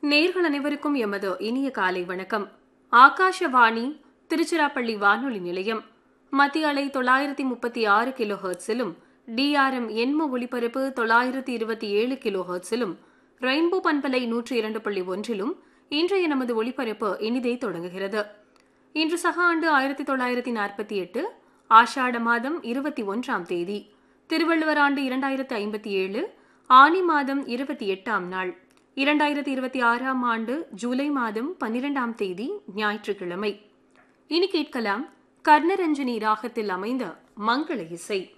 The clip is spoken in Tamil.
நேர்கள் அனைவருக்கும் எமது இனிய காலை வணக்கம் ஆகாஷவாணி திருச்சிராப்பள்ளி வானொலி நிலையம் மத்திய அலை தொள்ளாயிரத்தி முப்பத்தி ஆறு கிலோ ஹெர்ட்ஸிலும் டிஆர்எம் எண்ம ஒலிபரப்பு தொள்ளாயிரத்தி இருபத்தி ஏழு கிலோ ஹெர்ட்ஸிலும் ரெயின்போ பண்பலை நூற்றி இரண்டு புள்ளி ஒன்றிலும் இன்றைய நமது ஒலிபரப்பு இனிதே தொடங்குகிறது இன்று சக ஆண்டு ஆயிரத்தி தொள்ளாயிரத்தி நாற்பத்தி எட்டு ஆஷாட மாதம் இருபத்தி ஒன்றாம் தேதி திருவள்ளுவர் ஆண்டு இரண்டாயிரத்து ஐம்பத்தி ஏழு ஆனி மாதம் இருபத்தி எட்டாம் நாள் இரண்டாயிரத்தி இருபத்தி ஆறாம் ஆண்டு ஜூலை மாதம் பன்னிரெண்டாம் தேதி ஞாயிற்றுக்கிழமை இனி கேட்கலாம் கர்ணரஞ்சனி ராகத்தில் அமைந்த மங்கள இசை